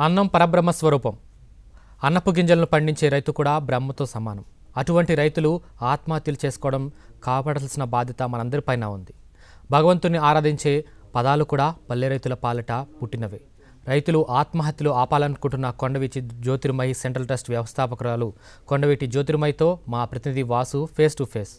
అన్నం పరబ్రహ్మ స్వరూపం అన్నపు గింజలను పండించే రైతు కూడా బ్రహ్మతో సమానం అటువంటి రైతులు ఆత్మహత్యలు చేసుకోవడం కాపాడాల్సిన బాధ్యత మనందరిపైన ఉంది భగవంతుని ఆరాధించే పదాలు కూడా పల్లె రైతుల పాలట పుట్టినవే రైతులు ఆత్మహత్యలు ఆపాలనుకుంటున్న కొండవీటి జ్యోతిర్మయి సెంట్రల్ ట్రస్ట్ వ్యవస్థాపకురాలు కొండవీటి జ్యోతిర్మయితో మా ప్రతినిధి వాసు ఫేస్ టు ఫేస్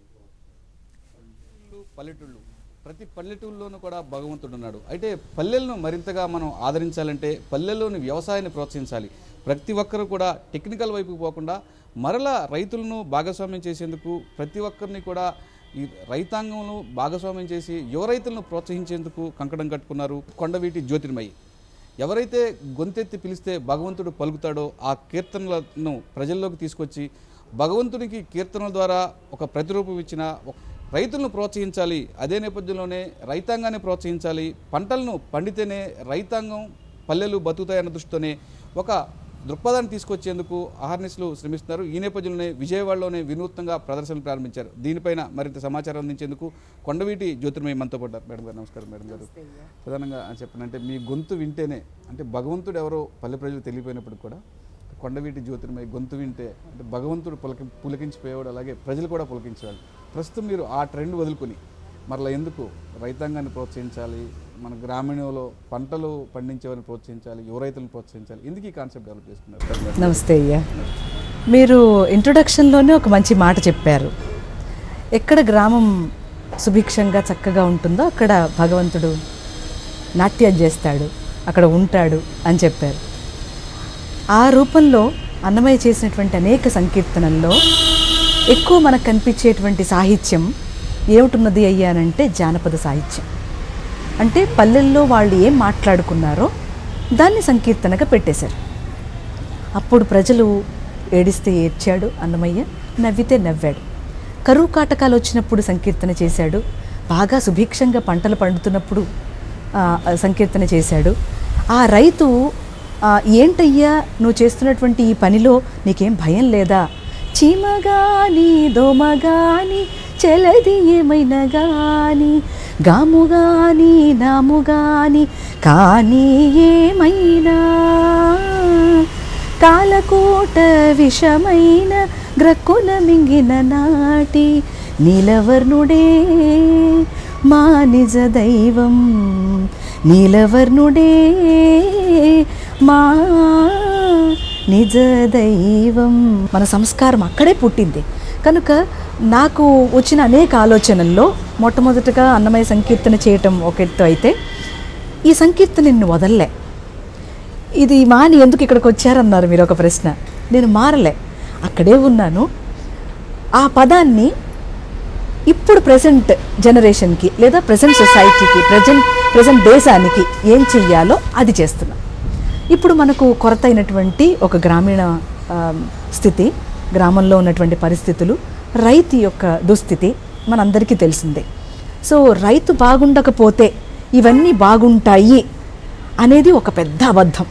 పల్లెటూళ్ళు, పల్లెటూళ్ళు ప్రతి పల్లెటూళ్ళలోనూ కూడా భగవంతుడు ఉన్నాడు అయితే పల్లెలను మరింతగా మనం ఆదరించాలంటే పల్లెల్లోని వ్యవసాయాన్ని ప్రోత్సహించాలి ప్రతి ఒక్కరూ కూడా టెక్నికల్ వైపుకు పోకుండా మరలా రైతులను భాగస్వామ్యం చేసేందుకు ప్రతి ఒక్కరిని కూడా ఈ రైతాంగంలో భాగస్వామ్యం చేసి యువ రైతులను ప్రోత్సహించేందుకు కంకణం కట్టుకున్నారు కొండవీటి జ్యోతిర్మయి ఎవరైతే గొంతెత్తి పిలిస్తే భగవంతుడు పలుకుతాడో ఆ కీర్తనలను ప్రజల్లోకి తీసుకొచ్చి భగవంతునికి కీర్తనల ద్వారా ఒక ప్రతిరూపం ఇచ్చిన ఒక- రైతులను ప్రోత్సహించాలి అదే నేపథ్యంలోనే రైతాంగాన్ని ప్రోత్సహించాలి పంటలను పండితేనే రైతాంగం పల్లెలు బతుకుతాయన్న దృష్టితోనే ఒక దృక్పథాన్ని తీసుకొచ్చేందుకు అహర్నిశలు శ్రమిస్తున్నారు ఈ నేపథ్యంలోనే విజయవాడలోనే వినూత్నంగా ప్రదర్శనలు ప్రారంభించారు దీనిపైన మరింత సమాచారం అందించేందుకు కొండవీటి జ్యోతిర్మయి మనతో పాటు మేడం గారు నమస్కారం మేడం గారు ప్రధానంగా చెప్పండి అంటే మీ గొంతు వింటేనే అంటే భగవంతుడు ఎవరో పల్లె ప్రజలు తెలియపోయినప్పుడు కూడా కొండవీటి జ్యోతిర్మయి గొంతు వింటే అంటే భగవంతుడు పులకి పులకించిపోయేవాడు అలాగే ప్రజలు కూడా పులకించేవాడు ప్రస్తుతం మీరు ఆ ట్రెండ్ వదులుకొని మరలా ఎందుకు రైతాంగాన్ని ప్రోత్సహించాలి మన గ్రామీణంలో పంటలు పండించేవారిని ప్రోత్సహించాలి యువ రైతులను ప్రోత్సహించాలి ఎందుకు ఈ కాన్సెప్ట్ డెవలప్ చేసుకున్నారు నమస్తే అయ్యా మీరు ఇంట్రొడక్షన్లోనే ఒక మంచి మాట చెప్పారు ఎక్కడ గ్రామం సుభిక్షంగా చక్కగా ఉంటుందో అక్కడ భగవంతుడు నాట్యం చేస్తాడు అక్కడ ఉంటాడు అని చెప్పారు ఆ రూపంలో అన్నమయ్య చేసినటువంటి అనేక సంకీర్తనల్లో ఎక్కువ మనకు కనిపించేటువంటి సాహిత్యం ఏమిటున్నది అయ్యానంటే జానపద సాహిత్యం అంటే పల్లెల్లో వాళ్ళు ఏం మాట్లాడుకున్నారో దాన్ని సంకీర్తనగా పెట్టేశారు అప్పుడు ప్రజలు ఏడిస్తే ఏడ్చాడు అన్నమయ్య నవ్వితే నవ్వాడు కరువు కాటకాలు వచ్చినప్పుడు సంకీర్తన చేశాడు బాగా సుభిక్షంగా పంటలు పండుతున్నప్పుడు ఆ, సంకీర్తన చేశాడు ఆ రైతు ఆ, ఏంటయ్యా నువ్వు చేస్తున్నటువంటి ఈ పనిలో నీకేం భయం లేదా చీమగాని దోమగాని చెలది ఏమైనా గాని గాముగాని నాముగాని కానీ ఏమైనా కాలకోట విషమైన గ్రక్కున మింగిన నాటి నీలవర్ణుడే మా నిజ దైవం నీలవర్ణుడే మా నిజ దైవం మన సంస్కారం అక్కడే పుట్టింది కనుక నాకు వచ్చిన అనేక ఆలోచనల్లో మొట్టమొదటగా అన్నమయ్య సంకీర్తన చేయటం ఒక ఎత్తు అయితే ఈ సంకీర్తన నిన్ను వదల్లే ఇది మాని ఎందుకు ఇక్కడికి వచ్చారన్నారు మీరు ఒక ప్రశ్న నేను మారలే అక్కడే ఉన్నాను ఆ పదాన్ని ఇప్పుడు ప్రజెంట్ జనరేషన్కి లేదా ప్రజెంట్ సొసైటీకి ప్రజెంట్ ప్రజెంట్ దేశానికి ఏం చెయ్యాలో అది చేస్తున్నా ఇప్పుడు మనకు కొరత అయినటువంటి ఒక గ్రామీణ ఆ, స్థితి గ్రామంలో ఉన్నటువంటి పరిస్థితులు రైతు యొక్క దుస్థితి మనందరికీ తెలిసిందే సో రైతు బాగుండకపోతే ఇవన్నీ బాగుంటాయి అనేది ఒక పెద్ద అబద్ధం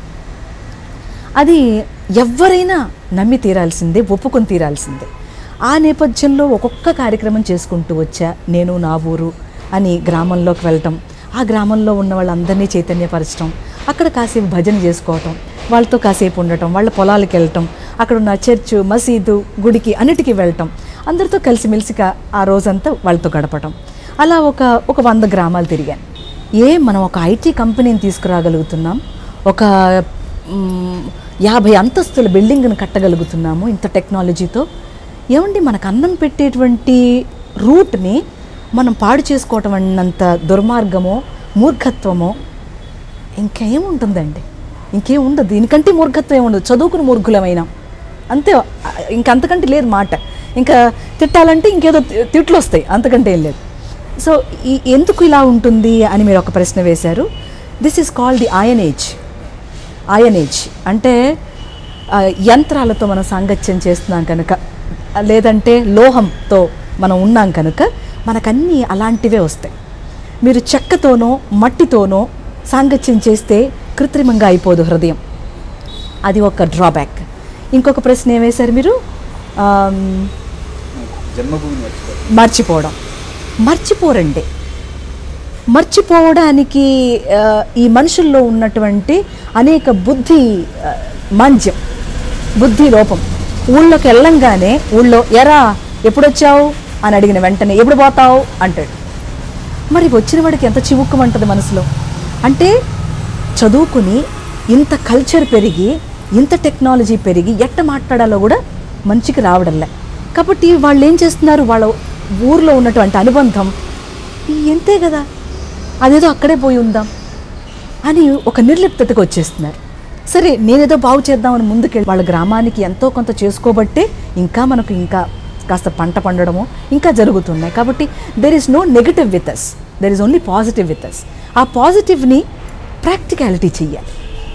అది ఎవరైనా నమ్మి తీరాల్సిందే ఒప్పుకొని తీరాల్సిందే ఆ నేపథ్యంలో ఒక్కొక్క కార్యక్రమం చేసుకుంటూ వచ్చా నేను నా ఊరు అని గ్రామంలోకి వెళ్ళటం ఆ గ్రామంలో ఉన్న వాళ్ళందరినీ చైతన్యపరచడం అక్కడ కాసేపు భజన చేసుకోవటం వాళ్ళతో కాసేపు ఉండటం వాళ్ళ పొలాలకు వెళ్ళటం అక్కడ ఉన్న చర్చు మసీదు గుడికి అన్నిటికీ వెళ్ళటం అందరితో కలిసిమెలిసిగా ఆ రోజంతా వాళ్ళతో గడపటం అలా ఒక ఒక వంద గ్రామాలు తిరిగాను ఏ మనం ఒక ఐటీ కంపెనీని తీసుకురాగలుగుతున్నాం ఒక మ్, యాభై అంతస్తుల బిల్డింగ్ను కట్టగలుగుతున్నాము ఇంత టెక్నాలజీతో ఏమండి మనకు అన్నం పెట్టేటువంటి రూట్ని మనం పాడు చేసుకోవటం అన్నంత దుర్మార్గమో మూర్ఖత్వమో ఇంకేముంటుందండి ఇంకేం ఉండదు దీనికంటే మూర్ఖత్వం ఏముండదు చదువుకుని మూర్ఖులమైన అంతే ఆ, ఇంకంతకంటే లేదు మాట ఇంకా తిట్టాలంటే ఇంకేదో తి- తిట్లు వస్తాయి అంతకంటే ఏం లేదు సో ఈ ఎందుకు ఇలా ఉంటుంది అని మీరు ఒక ప్రశ్న వేశారు this is called the iron age iron age అంటే ఆ, యంత్రాలతో మనం సాంగత్యం చేస్తున్నాం కనుక ఆ, లేదంటే లోహంతో మనం ఉన్నాం కనుక మనకన్నీ అలాంటివే వస్తాయి మీరు చెక్కతోనో మట్టితోనో సాంగత్యం చేస్తే కృత్రిమంగా అయిపోదు హృదయం అది ఒక డ్రాబ్యాక్ ఇంకొక ప్రశ్న ఏమేశారు మీరు ఆమ్, జన్మభూమిని మర్చిపోరు మర్చిపోవడం మర్చిపోరండి మర్చిపోవడానికి ఆ, ఈ మనుషుల్లో ఉన్నటువంటి అనేక బుద్ధి ఆ, మాంద్యం బుద్ధి లోపం ఊళ్ళోకి వెళ్ళంగానే ఊళ్ళో ఎరా ఎప్పుడు వచ్చావు అని అడిగిన వెంటనే ఎప్పుడు పోతావు అంటాడు మరి వచ్చిన వాడికి ఎంత చివుక్కుమంటుంది మనసులో అంటే చదువుకుని ఇంత కల్చర్ పెరిగి ఇంత టెక్నాలజీ పెరిగి ఎట్ట మాట్లాడాలో కూడా మంచికి రావడంలే కాబట్టి వాళ్ళు ఏం చేస్తున్నారు వాళ్ళ ఊర్లో ఉన్నటువంటి అనుబంధం "ఈ ఎంతే కదా అదేదో అక్కడే పోయి ఉందాం అని ఒక నిర్లిప్తతకు వచ్చేస్తున్నారు సరే నేనేదో బాగు చేద్దామని ముందుకెళ్ళి వాళ్ళ గ్రామానికి ఎంతో కొంత చేసుకోబట్టే ఇంకా మనకు ఇంకా కాస్త పంట పండడము ఇంకా జరుగుతున్నాయి కాబట్టి there is no negative with us there is only positive with us ఆ పాజిటివ్ని ప్రాక్టికాలిటీ చెయ్యాలి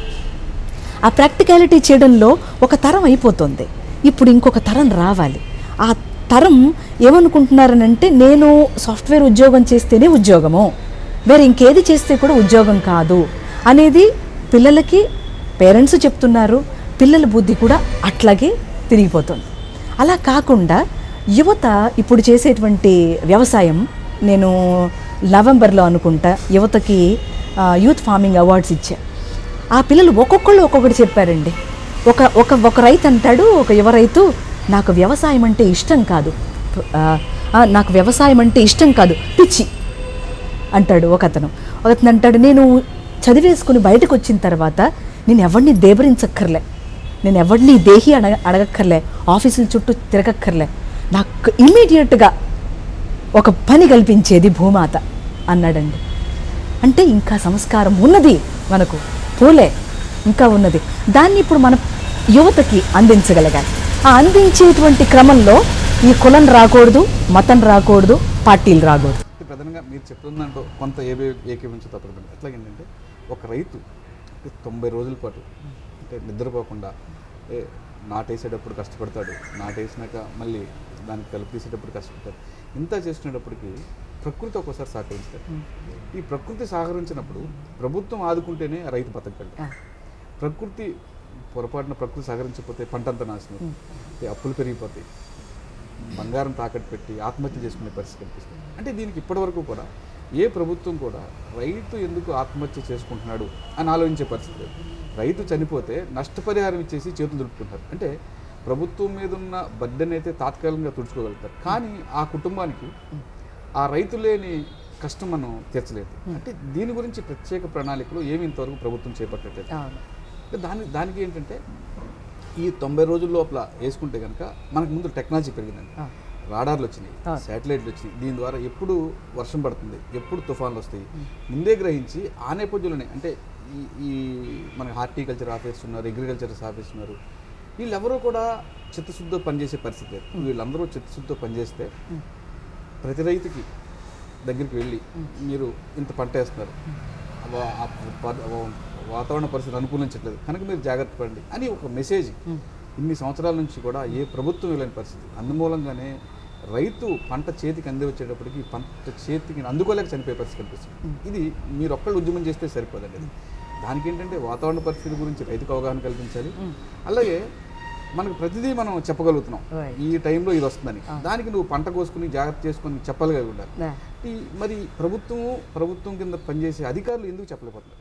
ఆ ప్రాక్టికాలిటీ చేయడంలో ఒక తరం అయిపోతుంది ఇప్పుడు ఇంకొక తరం రావాలి ఆ తరం ఏమనుకుంటున్నారనంటే నేను సాఫ్ట్వేర్ ఉద్యోగం చేస్తేనే ఉద్యోగము వేరే ఇంకేది చేస్తే కూడా ఉద్యోగం కాదు అనేది పిల్లలకి పేరెంట్స్ చెప్తున్నారు పిల్లల బుద్ధి కూడా అట్లాగే తిరిగిపోతుంది అలా కాకుండా యువత ఇప్పుడు చేసేటువంటి వ్యవసాయం నేను నవంబర్లో అనుకుంటా యువతకి ఆ, యూత్ ఫార్మింగ్ అవార్డ్స్ ఇచ్చా ఆ పిల్లలు ఒక్కొక్కళ్ళు ఒక్కొక్కటి చెప్పారండి ఒక ఒక ఒక రైతు అంటాడు ఒక యువ రైతు నాకు వ్యవసాయం అంటే ఇష్టం కాదు ఆ, ఆ, నాకు వ్యవసాయం అంటే ఇష్టం కాదు పిచ్చి అంటాడు ఒక అతను ఒక అతను అంటాడు నేను చదివేసుకుని బయటకు వచ్చిన తర్వాత నేను ఎవరిని దేబరించక్కర్లే నేను ఎవరిని దేహి అడగ అడగక్కర్లే ఆఫీసుల చుట్టూ తిరగక్కర్లే నాకు ఇమీడియట్గా ఒక పని కల్పించేది భూమాత అన్నాడండి అంటే ఇంకా సంస్కారం ఉన్నది మనకు పోలే ఇంకా ఉన్నది దాన్ని ఇప్పుడు మన యువతకి అందించగలగాలి ఆ అందించేటువంటి క్రమంలో ఈ కులం రాకూడదు మతం రాకూడదు పార్టీలు రాకూడదు అంటే ప్రధానంగా మీరు చెప్తుందంటూ కొంత ఏబే ఏకీవించ తప్పదు ఎట్లాగేంటంటే ఒక రైతు అంటే తొంభై రోజుల పాటు అంటే నిద్రపోకుండా అంటే నాటేసేటప్పుడు కష్టపడతాడు నాటేసినాక మళ్ళీ దానికి కలుపు తీసేటప్పుడు కష్టపడతాడు ఇంత చేసినప్పటికీ ప్రకృతి ఒక్కోసారి సహకరిస్తాడు ఈ ప్రకృతి సహకరించినప్పుడు ప్రభుత్వం ఆదుకుంటేనే ఆ రైతు బతకగలడు ప్రకృతి పొరపాటున ప్రకృతి సహకరించకపోతే పంటంతా నాశనం అంటే అప్పులు పెరిగిపోతాయి బంగారం తాకట్టు పెట్టి ఆత్మహత్య చేసుకునే పరిస్థితి కనిపిస్తుంది అంటే దీనికి ఇప్పటివరకు కూడా ఏ ప్రభుత్వం కూడా రైతు ఎందుకు ఆత్మహత్య చేసుకుంటున్నాడు అని ఆలోచించే పరిస్థితి లేదు రైతు చనిపోతే నష్టపరిహారం ఇచ్చేసి చేతులు దులుపుకుంటారు అంటే ప్రభుత్వం మీద ఉన్న బడ్డని అయితే తాత్కాలికంగా తుడుచుకోగలుగుతారు కానీ ఆ కుటుంబానికి ఆ రైతు లేని కష్టం మనం తీర్చలేదు అంటే దీని గురించి ప్రత్యేక ప్రణాళికలు ఏమి ఇంతవరకు ప్రభుత్వం చేపట్టలేదు అంటే దాని దానికి ఏంటంటే ఈ తొంభై రోజుల లోపల వేసుకుంటే కనుక మనకు ముందు టెక్నాలజీ పెరిగిందండి ఆ. రాడార్లు వచ్చినాయి అవును. శాటిలైట్లు వచ్చినాయి దీని ద్వారా ఎప్పుడు వర్షం పడుతుంది ఎప్పుడు తుఫాన్లు వస్తాయి ముందే గ్రహించి ఆ నేపథ్యంలోనే అంటే ఈ ఈ మన హార్టికల్చర్ ఆఫీస్ ఉన్నారు అగ్రికల్చర్ ఆఫీస్ ఉన్నారు వీళ్ళెవరూ కూడా చిత్తశుద్ధితో పనిచేసే పరిస్థితి లేదు వీళ్ళందరూ చిత్తశుద్ధితో పనిచేస్తే ప్రతి రైతుకి దగ్గరికి వెళ్ళి మీరు ఇంత పంట వేస్తున్నారు వా- ఆ ప- వాతావరణ పరిస్థితులు అనుకూలించట్లేదు కనుక మీరు జాగ్రత్త పడండి అని ఒక మెసేజ్ ఇన్ని సంవత్సరాల నుంచి కూడా ఏ ప్రభుత్వం వెళ్ళని పరిస్థితి అందుమూలంగానే రైతు పంట చేతికి అంది వచ్చేటప్పటికి పంట చేతికి అందుకోలేక చనిపోయే పరిస్థితి కనిపిస్తుంది ఇది మీరు ఒక్కళ్ళు ఉద్యమం చేస్తే సరిపోదండి ఇది దానికి ఏంటంటే వాతావరణ పరిస్థితి గురించి రైతుకు అవగాహన కల్పించాలి అలాగే మనకు ప్రతిదీ మనం చెప్పగలుగుతున్నాం Right. ఈ టైంలో ఇది వస్తుందని దానికి నువ్వు పంట కోసుకుని జాగ్రత్త చేసుకుని చెప్పగలిగి ఉండాలి Yeah. ఈ మరి ప్రభుత్వము ప్రభుత్వం కింద పనిచేసే అధికారులు ఎందుకు చెప్పలేకపోతున్నారు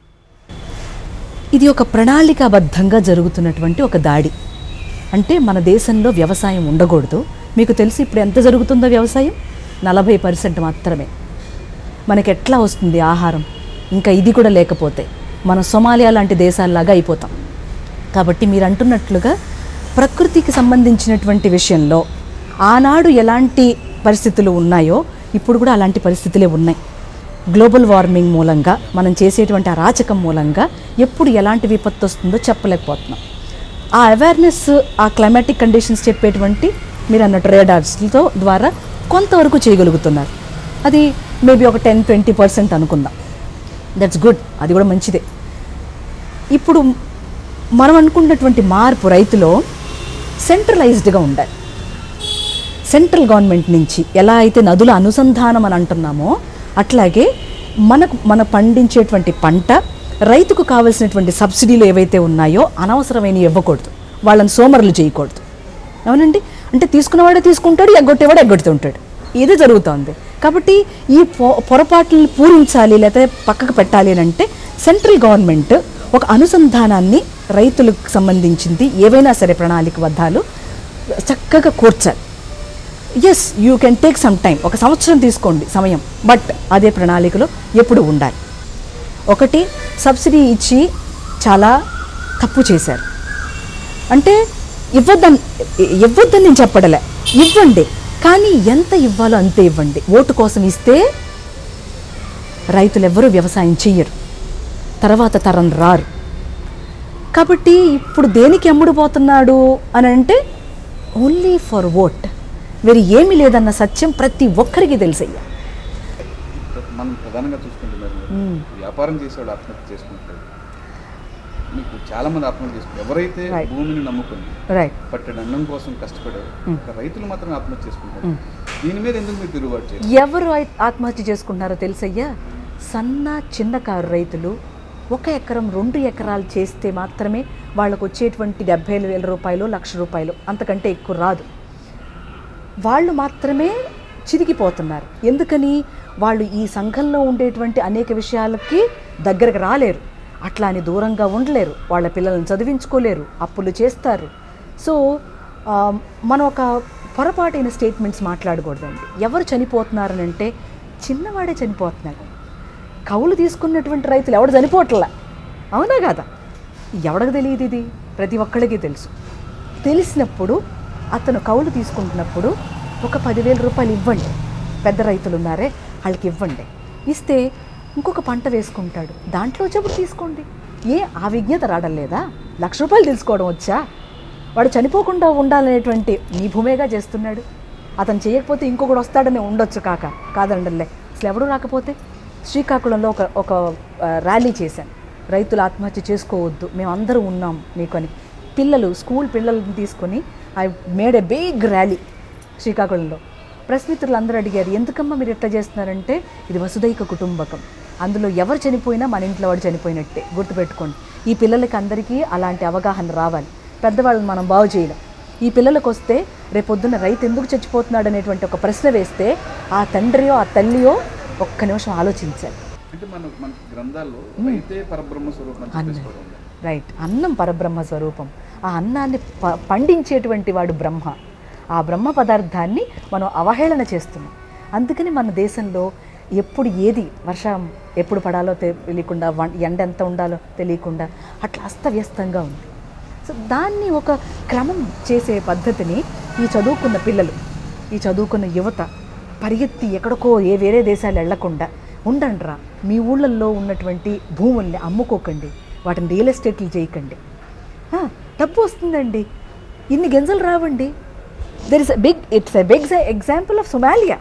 ఇది ఒక ప్రణాళికాబద్ధంగా జరుగుతున్నటువంటి ఒక దాడి అంటే మన దేశంలో వ్యవసాయం ఉండకూడదు మీకు తెలిసి ఇప్పుడు ఎంత జరుగుతుందో వ్యవసాయం నలభై పర్సెంట్ మాత్రమే మనకి ఎట్లా వస్తుంది ఆహారం ఇంకా ఇది కూడా లేకపోతే మన సొమాలియా లాంటి దేశాల్లాగా అయిపోతాం కాబట్టి మీరు అంటున్నట్లుగా ప్రకృతికి సంబంధించినటువంటి విషయంలో ఆనాడు ఎలాంటి పరిస్థితులు ఉన్నాయో ఇప్పుడు కూడా అలాంటి పరిస్థితులే ఉన్నాయి గ్లోబల్ వార్మింగ్ మూలంగా మనం చేసేటువంటి అరాచకం మూలంగా ఎప్పుడు ఎలాంటి విపత్తు వస్తుందో చెప్పలేకపోతున్నాం ఆ అవేర్నెస్ ఆ క్లైమాటిక్ కండిషన్స్ చెప్పేటువంటి మీరు అన్నట్టు రేడార్స్తో ద్వారా కొంతవరకు చేయగలుగుతున్నారు అది మేబీ ఒక టెన్ ట్వంటీ పర్సెంట్ అనుకుందాం దట్స్ గుడ్ అది కూడా మంచిదే ఇప్పుడు మనం అనుకున్నటువంటి మార్పు రైతులో సెంట్రలైజ్డ్గా ఉండాలి సెంట్రల్ గవర్నమెంట్ నుంచి ఎలా అయితే నదుల అనుసంధానం అని అంటున్నామో అట్లాగే మనకు మన పండించేటువంటి పంట రైతుకు కావలసినటువంటి సబ్సిడీలు ఏవైతే ఉన్నాయో అనవసరమైనవి ఇవ్వకూడదు వాళ్ళని సోమరులు చేయకూడదు అవునండి అంటే తీసుకున్నవాడే తీసుకుంటాడు ఎగ్గొట్టేవాడు ఎగ్గొడుతూ ఉంటాడు ఇది జరుగుతోంది కాబట్టి ఈ పొ పొరపాట్లను పూరించాలి లేకపోతే పక్కకు పెట్టాలి అని అంటే సెంట్రల్ గవర్నమెంట్ ఒక అనుసంధానాన్ని రైతులకు సంబంధించింది ఏవైనా సరే ప్రణాళికబద్ధాలు చక్కగా కూర్చాలి yes you can take some time ఒక సంవత్సరం తీసుకోండి సమయం బట్ అదే ప్రణాళికలో ఎప్పుడు ఉండాలి ఒకటి సబ్సిడీ ఇచ్చి చాలా తప్పు చేశారు అంటే ఇవ్వద్దని ఇవ్వద్దని నేను చెప్పడలే ఇవ్వండి కానీ ఎంత ఇవ్వాలో అంతే ఇవ్వండి ఓటు కోసం ఇస్తే రైతులు ఎవ్వరూ వ్యవసాయం చెయ్యరు తర్వాత తరం రారు కాబట్టి ఇప్పుడు దేనికి అమ్ముడుపోతున్నాడు అని అంటే ఓన్లీ ఫర్ ఓట్ వేరే ఏమీ లేదన్న సత్యం ప్రతి ఒక్కరికి తెలుసయ్యా మనం ప్రధానంగా చూసుకుంటున్నారు వ్యాపారం చేసేవాడు ఆత్మహత్య చేసుకుంటారు మీకు చాలా మంది ఆత్మహత్య చేసుకుంటారు ఎవరైతే Right. భూమిని నమ్ముకుని రైట్ పట్టెడు అన్నం కోసం కష్టపడారు ఒక రైతులు మాత్రం ఆత్మహత్య చేసుకుంటారు దీని మీద ఎందుకు మీరు తిరుగుబాటు చేయాలి ఎవరు ఆత్- ఆత్మహత్య చేసుకుంటున్నారో తెలుసయ్యా సన్న చిన్నకారు రైతులు ఒక ఎకరం రెండు ఎకరాలు చేస్తే మాత్రమే వాళ్ళకు వచ్చేటువంటి డెబ్బై వేల రూపాయలు లక్ష రూపాయలు అంతకంటే ఎక్కువ రాదు వాళ్ళు మాత్రమే చిరిగిపోతున్నారు ఎందుకని వాళ్ళు ఈ సంఘంలో ఉండేటువంటి అనేక విషయాలకి దగ్గరకు రాలేరు అట్లా అని దూరంగా ఉండలేరు వాళ్ళ పిల్లల్ని చదివించుకోలేరు అప్పులు చేస్తారు సో ఆ, మనం ఒక పొరపాటైన స్టేట్మెంట్స్ మాట్లాడకూడదండి ఎవరు చనిపోతున్నారనంటే చిన్నవాడే చనిపోతున్నాడు కవులు తీసుకున్నటువంటి రైతులు ఎవడు చనిపోవట్లా అవునా కాదా ఎవడికి తెలియదు ఇది ప్రతి ఒక్కళ్ళకి తెలుసు తెలిసినప్పుడు అతను కౌలు తీసుకుంటున్నప్పుడు ఒక పదివేల రూపాయలు ఇవ్వండి పెద్ద రైతులు ఉన్నారే వాళ్ళకి ఇవ్వండి ఇస్తే ఇంకొక పంట వేసుకుంటాడు దాంట్లో జబ్బు తీసుకోండి ఏ ఆ విజ్ఞత రావడం లేదా లక్ష రూపాయలు తెలుసుకోవడం వచ్చా వాడు చనిపోకుండా ఉండాలనేటువంటి నీ భూమేగా చేస్తున్నాడు అతను చేయకపోతే ఇంకొకడు వస్తాడని ఉండొచ్చు కాక కాదండలే అసలు ఎవడు రాకపోతే శ్రీకాకుళంలో ఒక ఒక ఆ, ర్యాలీ చేశాను రైతులు ఆత్మహత్య చేసుకోవద్దు మేము అందరూ ఉన్నాం నీకు అని పిల్లలు స్కూల్ పిల్లల్ని తీసుకొని I made a big rally శ్రీకాకుళంలో ప్రెస్ మిత్రులు అందరూ అడిగారు ఎందుకమ్మా మీరు ఎట్లా చేస్తున్నారంటే ఇది వసుదైక కుటుంబకం అందులో ఎవరు చనిపోయినా మన ఇంట్లో వాడు చనిపోయినట్టే గుర్తుపెట్టుకోండి ఈ పిల్లలకి అందరికీ అలాంటి అవగాహన రావాలి పెద్దవాళ్ళని మనం బాగు చేయలేం ఈ పిల్లలకు వస్తే రేపొద్దున రైతు ఎందుకు చచ్చిపోతున్నాడు అనేటువంటి ఒక ప్రశ్న వేస్తే ఆ తండ్రియో ఆ తల్లియో ఒక్క నిమిషం ఆలోచించాలి అంటే మన మన గ్రంథాల్లో రైతే పరబ్రహ్మ స్వరూపం అని చెప్పేసుకోవడం ఉంది. రైట్ అన్నం పరబ్రహ్మ స్వరూపం ఆ అన్నాన్ని ప పండించేటువంటి వాడు బ్రహ్మ ఆ బ్రహ్మ పదార్థాన్ని మనం అవహేళన చేస్తున్నాం అందుకని మన దేశంలో ఎప్పుడు ఏది వర్షం ఎప్పుడు పడాలో తెలియకుండా వం- ఎండ ఎంత ఉండాలో తెలియకుండా అట్లా అస్తవ్యస్తంగా ఉంది సో దాన్ని ఒక క్రమం చేసే పద్ధతిని ఈ చదువుకున్న పిల్లలు ఈ చదువుకున్న యువత పరిగెత్తి ఎక్కడికో ఏ వేరే దేశాలు వెళ్లకుండా ఉండండిరా మీ ఊళ్ళల్లో ఉన్నటువంటి భూముల్ని అమ్ముకోకండి వాటిని రియల్ ఎస్టేట్లు చేయకండి ఆ, డబ్బు వస్తుందండి ఇన్ని గింజలు రావండి there is big it's a big example of Somalia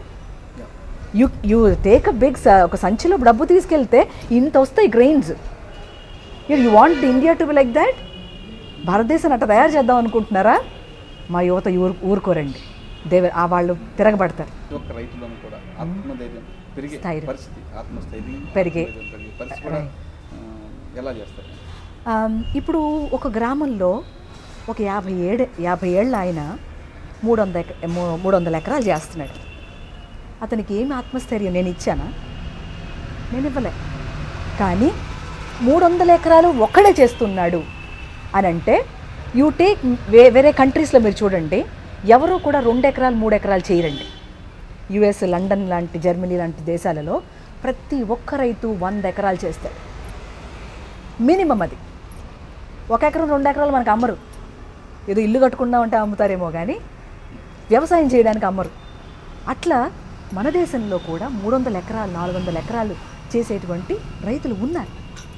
you you take a big ఒక సంచిలో డబ్బు తీసుకెళ్తే ఇంత వస్తాయి grains you want India to be like that భారతదేశాన్ని అట్లా తయారు చేద్దాం అనుకుంటున్నారా మా యువత ఊరు ఊరుకోరండి దేవ ఆ వాళ్ళు తిరగబడతారు ప్రతి ఒక్క రైతులను కూడా ఆత్మధైర్యం పెరిగే స్థైర్యం. పరిస్థితి ఆత్మస్థైర్యం పెరిగే. ఆత్మధైర్యం పెరిగే పరిస్థితి కూడా ఆ, ఎలా చేస్తారు ఆమ్, ఇప్పుడు ఒక గ్రామంలో ఒక యాభై ఏడు యాభై ఏళ్ళ ఆయన మూడు వందల ఎక- మూ- మూడు వందల ఎకరాలు చేస్తున్నాడు అతనికి ఏమి ఆత్మస్థైర్యం నేను ఇచ్చానా నేను ఇవ్వలే కానీ మూడు వందల ఎకరాలు ఒక్కడే చేస్తున్నాడు అని అంటే యూ టేక్ వే వేరే కంట్రీస్లో మీరు చూడండి ఎవరు కూడా రెండు ఎకరాలు మూడు ఎకరాలు చేయరండి యుఎస్ లండన్ లాంటి జర్మనీ లాంటి దేశాలలో ప్రతి ఒక్క రైతు వంద ఎకరాలు చేస్తాడు మినిమం అది ఒక ఎకరం రెండు ఎకరాలు మనకు అమ్మరు ఏదో ఇల్లు కట్టుకుందాం అంటే అమ్ముతారేమో కానీ వ్యవసాయం చేయడానికి అమ్మరు అట్లా మన దేశంలో కూడా మూడు వందల ఎకరాలు నాలుగు వందల ఎకరాలు చేసేటువంటి రైతులు ఉన్నారు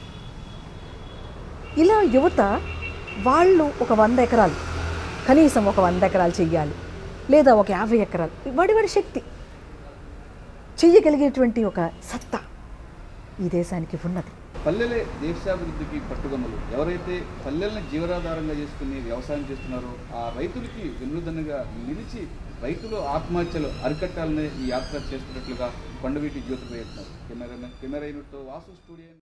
ఇలా యువత వాళ్ళు ఒక వంద ఎకరాలు కనీసం ఒక వంద ఎకరాలు చెయ్యాలి లేదా ఒక యాభై ఎకరాలు వాడి వాడి శక్తి చెయ్యగలిగేటువంటి ఒక సత్తా ఈ దేశానికి ఉన్నది పల్లెలే దేశాభివృద్ధికి పట్టుకొమ్మలు ఎవరైతే పల్లెల్ని జీవనాధారంగా చేసుకుని వ్యవసాయం చేస్తున్నారో ఆ రైతులకి వెన్నుదన్నుగా నిలిచి రైతులు ఆత్మహత్యలు అరికట్టాలనే ఈ యాత్ర చేస్తున్నట్లుగా కొండవీటి జ్యోతి ప్రయత్నం కెమెరా కెమెరా యూనిట్తో వాసు స్టూడియో